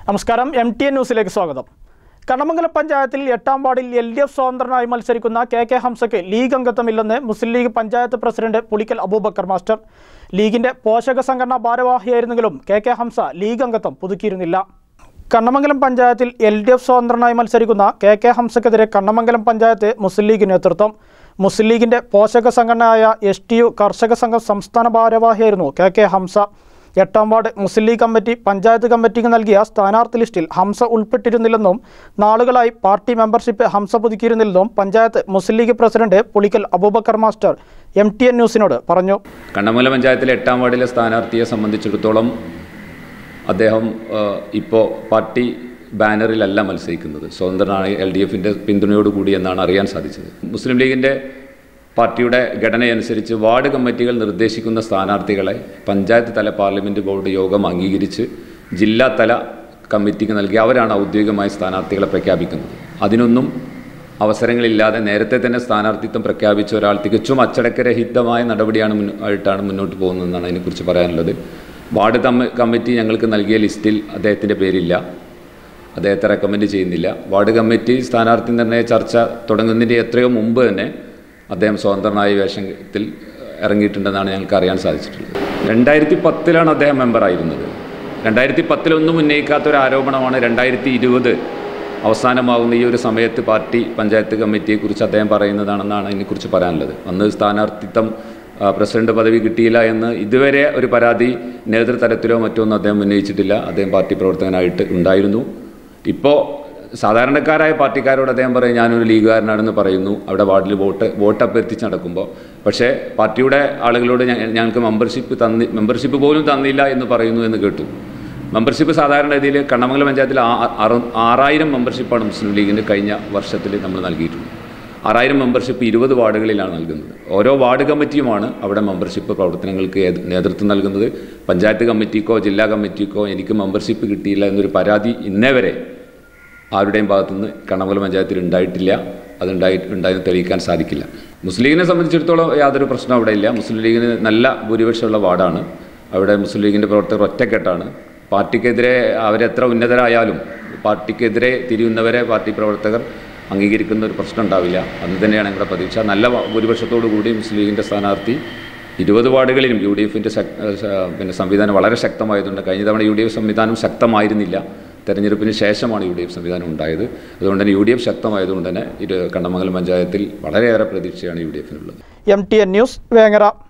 നമസ്കാരം M T N ന്യൂസിലേക്ക് സ്വാഗതം കണ്ണമംഗലം പഞ്ചായത്തിൽ എട്ടാം വാർഡിൽ എൽ ഡി എഫ് സ്വതന്ത്രനായി മത്സരിക്കുന്ന കെ കെ ഹംസയ്ക്ക് ലീഗ് അംഗത്വമില്ലെന്ന് Muslim League panchayat president Pulikkal Abubakar master ലീഗിന്റെ പോഷക സംഘടനാ ഭാരവാഹിയായിരുന്നെങ്കിലും കെ കെ ഹംസ ലീഗ് അംഗത്വം പുതുക്കിയിരുന്നില്ല കണ്ണമംഗലം പഞ്ചായത്തിൽ എൽ ഡി എഫ് സ്വതന്ത്രനായി മത്സരിക്കുന്ന കെ കെ ഹംസക്കെതിരെ കണ്ണമംഗലം പഞ്ചായത്ത് മുസ്ലിം ലീഗ് നേതൃത്വം മുസ്ലിം ലീഗിന്റെ പോഷക സംഘടനയായ എസ് ടി യു കർഷക സംഘം സംസ്ഥാന ഭാരവാഹിയായിരുന്നു കെ കെ ഹംസ എട്ടാം ward Muslim League committee panchayat കമ്മിറ്റിക്ക് നൽകിയ സ്ഥാനാർത്ഥി ലിസ്റ്റിൽ ഹംസ ഉൾപ്പെട്ടിരുന്നില്ലെന്നും നാളുകളായി പാർട്ടി മെമ്പർഷിപ്പ് ഹംസ പുതുക്കിയിരുന്നില്ലെന്നും panchayat Muslim League president Pulikkal Abubakar master M T N ന്യൂസിനോട് പറഞ്ഞു കണ്ണമൂല പഞ്ചായത്തിലെ എട്ടാം വാർഡിലെ സ്ഥാനാർത്ഥിയെ സംബന്ധിച്ചിടത്തോളം അദ്ദേഹം ഇപ്പോൾ പാർട്ടി ബാനറിലല്ല മത്സരിക്കുന്നത് സ്വതന്ത്രനാണ് എൽ ഡി എഫിൻ്റെ പിന്തുണയോടുകൂടി എന്നാണ് അറിയാൻ സാധിച്ചത് മുസ്ലിം ലീഗിൻ്റെ പാർട്ടിയുടെ ഘടനയനുസരിച്ച് വാർഡ് കമ്മിറ്റികൾ നിർദ്ദേശിക്കുന്ന സ്ഥാനാർത്ഥികളെ പഞ്ചായത്ത് തല പാർലമെൻറ്റ് ബോർഡ് യോഗം അംഗീകരിച്ച് ജില്ലാ തല കമ്മിറ്റിക്ക് നൽകി അവരാണ് ഔദ്യോഗികമായി സ്ഥാനാർത്ഥികളെ പ്രഖ്യാപിക്കുന്നത് അതിനൊന്നും അവസരങ്ങളില്ലാതെ നേരത്തെ തന്നെ സ്ഥാനാർത്ഥിത്വം പ്രഖ്യാപിച്ച ഒരാൾ തികച്ചും അച്ചടക്കരഹിതമായ നടപടിയാണ് മുന്നോ- ആയിട്ടാണ് മുന്നോട്ട് പോകുന്നതെന്നാണ് അതിനെക്കുറിച്ച് പറയാനുള്ളത് വാർഡ് കമ്മ കമ്മിറ്റി ഞങ്ങൾക്ക് നൽകിയ ലിസ്റ്റിൽ അദ്ദേഹത്തിൻ്റെ പേരില്ല അദ്ദേഹത്തെ റെക്കമെൻഡ് ചെയ്യുന്നില്ല വാർഡ് കമ്മിറ്റി സ്ഥാനാർത്ഥി നിർണയ ചർച്ച തുടങ്ങുന്നതിൻ്റെ എത്രയോ മുമ്പ് തന്നെ അദ്ദേഹം സ്വതന്ത്രനായ വേഷത്തിൽ ഇറങ്ങിയിട്ടുണ്ടെന്നാണ് ഞങ്ങൾക്ക് അറിയാൻ സാധിച്ചിട്ടുള്ളത് രണ്ടായിരത്തി പത്തിലാണ് അദ്ദേഹം മെമ്പറായിരുന്നത് രണ്ടായിരത്തി പത്തിലൊന്നും ഉന്നയിക്കാത്ത ഒരു ആരോപണമാണ് രണ്ടായിരത്തി ഇരുപത് അവസാനമാകുന്ന ഈ ഒരു സമയത്ത് പാർട്ടി പഞ്ചായത്ത് കമ്മിറ്റിയെക്കുറിച്ച് അദ്ദേഹം പറയുന്നതാണെന്നാണ് അതിനെക്കുറിച്ച് പറയാനുള്ളത് അന്ന് സ്ഥാനാർത്ഥിത്വം ആ, പ്രസിഡന്റ് പദവി കിട്ടിയില്ല എന്ന് ഇതുവരെ ഒരു പരാതി നേതൃതലത്തിലോ മറ്റോ ഒന്നും അദ്ദേഹം ഉന്നയിച്ചിട്ടില്ല അദ്ദേഹം പാർട്ടി പ്രവർത്തകനായിട്ട് ഉണ്ടായിരുന്നു ഇപ്പോൾ സാധാരണക്കാരായ പാർട്ടിക്കാരോട് അദ്ദേഹം പറയും ഞാനൊരു ലീഗുകാരനാണെന്ന് പറയുന്നു അവിടെ വാർഡിൽ വോട്ട് വോട്ട് അഭ്യർത്ഥിച്ച് നടക്കുമ്പോൾ പക്ഷേ പാർട്ടിയുടെ ആളുകളോട് ഞ- ഞങ്ങൾക്ക് മെമ്പർഷിപ്പ് തന്നി മെമ്പർഷിപ്പ് പോലും തന്നില്ല എന്ന് പറയുന്നു എന്ന് കേട്ടു മെമ്പർഷിപ്പ് സാധാരണ രീതിയിൽ കണ്ണമംഗലം പഞ്ചായത്തിൽ ആ- ആറ് ആറായിരം മെമ്പർഷിപ്പാണ് മുസ്ലിം ലീഗിന് കഴിഞ്ഞ വർഷത്തിൽ നമ്മൾ നൽകിയിട്ടുള്ളത് ആറായിരം മെമ്പർഷിപ്പ് ഇരുപത് വാർഡുകളിലാണ് നൽകുന്നത് ഓരോ വാർഡ് കമ്മിറ്റിയുമാണ് അവിടെ മെമ്പർഷിപ്പ് പ്രവർത്തനങ്ങൾക്ക് ഏത് നേതൃത്വം നൽകുന്നത് പഞ്ചായത്ത് കമ്മിറ്റിക്കോ ജില്ലാ കമ്മിറ്റിക്കോ എനിക്ക് മെമ്പർഷിപ്പ് കിട്ടിയില്ല എന്നൊരു പരാതി ഇന്നേ വരെ ആരുടെയും ഭാഗത്തുനിന്ന് കണ്ണമംഗലം പഞ്ചായത്തിൽ ഉണ്ടായിട്ടില്ല അതുണ്ടായി ഉണ്ടായെന്ന് തെളിയിക്കാൻ സാധിക്കില്ല മുസ്ലിം ലീഗിനെ സംബന്ധിച്ചിടത്തോളം യാതൊരു പ്രശ്നവും അവിടെ ഇല്ല മുസ്ലിം ലീഗിന് നല്ല ഭൂരിപക്ഷമുള്ള വാർഡാണ് അവിടെ മുസ്ലിം ലീഗിൻ്റെ പ്രവർത്തകർ ഒറ്റക്കെട്ടാണ് പാർട്ടിക്കെതിരെ അവരെത്ര ഉന്നതരായാലും പാർട്ടിക്കെതിരെ തിരിയുന്നവരെ പാർട്ടി പ്രവർത്തകർ അംഗീകരിക്കുന്ന ഒരു പ്രശ്നം ഉണ്ടാവില്ല അത് തന്നെയാണ് ഞങ്ങളുടെ പ്രതീക്ഷ നല്ല വ- ഭൂരിപക്ഷത്തോടു കൂടി മുസ്ലിം ലീഗിൻ്റെ സ്ഥാനാർത്ഥി ഇരുപത് വാർഡുകളിലും യു ഡി എഫിൻ്റെ പിന്നെ സംവിധാനം വളരെ ശക്തമായതുകൊണ്ട് കഴിഞ്ഞ തവണ യു ഡി എഫ് സംവിധാനം ശക്തമായിരുന്നില്ല തെരഞ്ഞെടുപ്പിന് ശേഷമാണ് യു ഡി എഫ് സംവിധാനം ഉണ്ടായത് അതുകൊണ്ട് തന്നെ യു ഡി എഫ് ശക്തമായതുകൊണ്ട് തന്നെ ഇത് കണ്ണമംഗലം പഞ്ചായത്തിൽ വളരെയേറെ പ്രതീക്ഷയാണ് യു ഡി എഫിനുള്ളത് M T N news Vengara